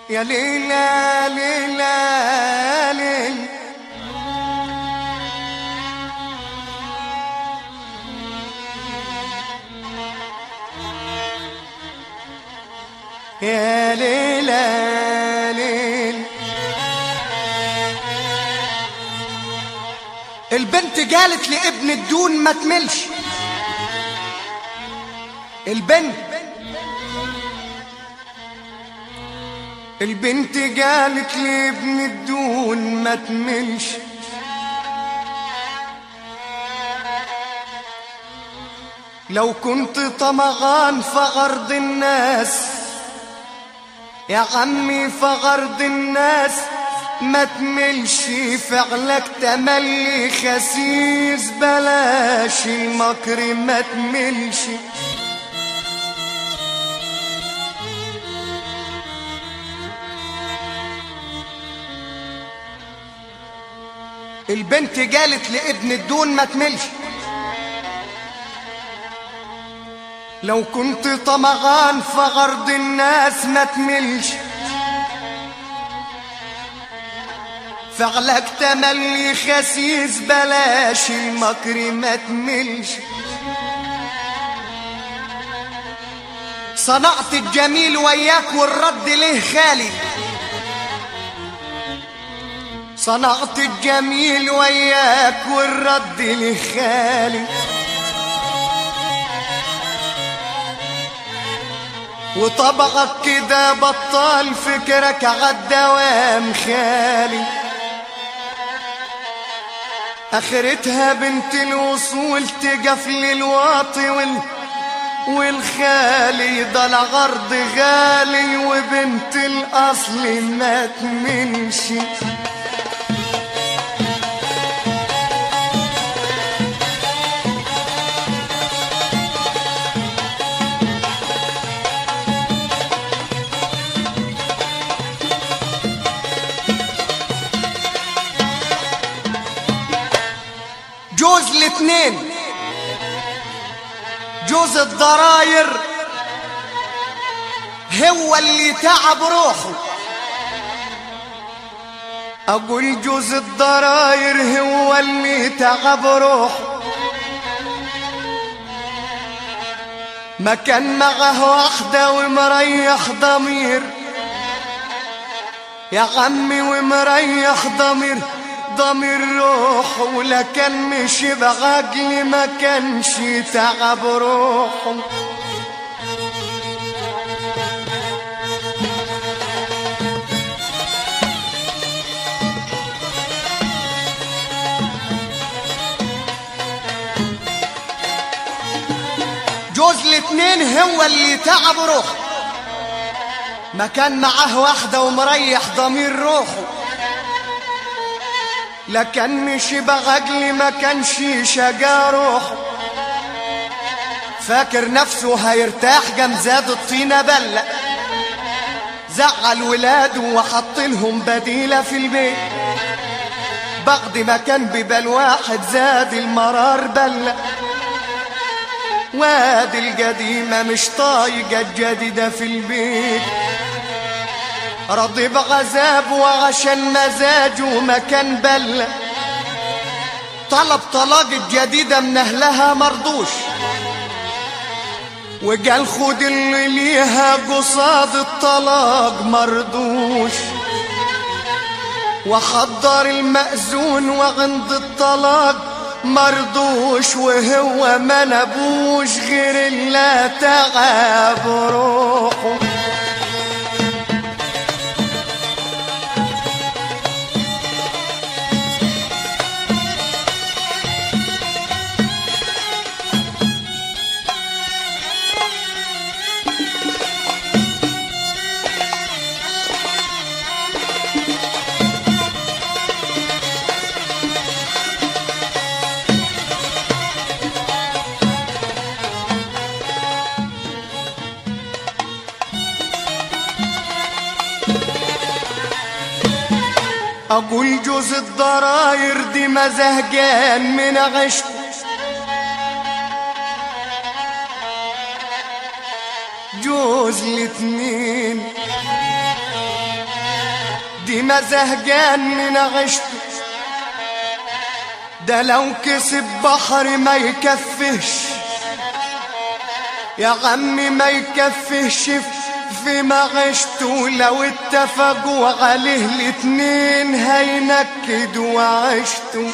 يا ليلى ليلى ليل يا ليلى ليل البنت قالت لابن الدون ما تملش البنت البنت قالت لابن الدون ما تملش لو كنت طمغان فغرض الناس يا عمي فغرض الناس ما تملش فعلك تملي خسيس بلاش المكر ما تملش البنت قالت لابن الدون ما تملش لو كنت طمغان فغرض الناس ما تملش فعلك تملي خسيس بلاش المكر ما تملش صنعت الجميل وياك والرد ليه خالي صنعت الجميل وياك والرد ليه خالي وطبعك كده بطال فكرك عالدوام خالي اخرتها بنت الوصول تقفل الواطي وال والخالي ده العرض غالي وبنت الاصل ما تمنش جوز الاتنين جوز الضراير هو اللي تعب روحه اقول جوز الضراير هو اللي تعب روحه ما كان معه واحدة ومريح ضمير يا عمي ومريح ضمير ضمير روحه ولا كان مشي بعقلي ما كانش تعب روحه جوز الاتنين هو اللي تعب روحه ما كان معاه واحدة ومريح ضمير روحه لا كان مشي بعقلي ما كانش شقا روحه فاكر نفسه هيرتاح جم زاد الطينة بلة زعل ولاده وحط لهم بديلة في البيت بعد ما كان ببال واحد زاد المرار بلة وادي القديمة مش طايقة الجديدة في البيت رضي بعذاب وعشان مزاجه ما كان بلة طلب طلاق الجديدة من أهلها مرضوش وقال خد اللي ليها قصاد الطلاق مردوش وحضر المأذون وعند الطلاق مرضوش وهو ما نبوش غير اللي تعب روحه اقول جوز الضراير دي ما زهقان من عشق جوز الاتنين دي مزهجان من عشته ده لو كسب بحر ما يكفهش يا عمي ما يكفهش في معيشته لو اتفقوا عليه الاتنين هينكدوا عيشته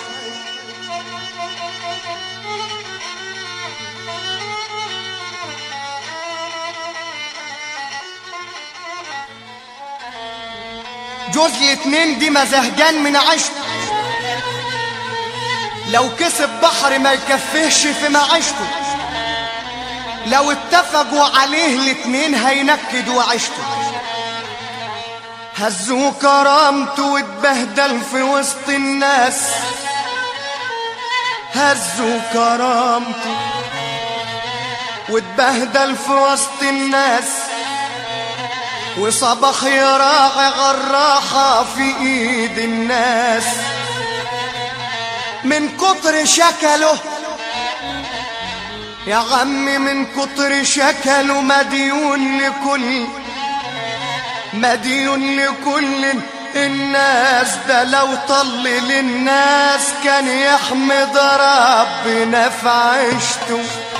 جوز الاتنين دي مزهجان من عيشته لو كسب بحر ما يكفيهش في معيشته لو اتفقوا عليه الاتنين هينكدوا عيشته هزوا كرامته واتبهدل في وسط الناس هزوا كرامته واتبهدل في وسط الناس وصبح يراعي غراحة في ايد الناس من كتر شكله يا عمي من كتر شكله مديون لكل مديون لكل الناس ده لو طل للناس كان يحمد ربنا في عيشته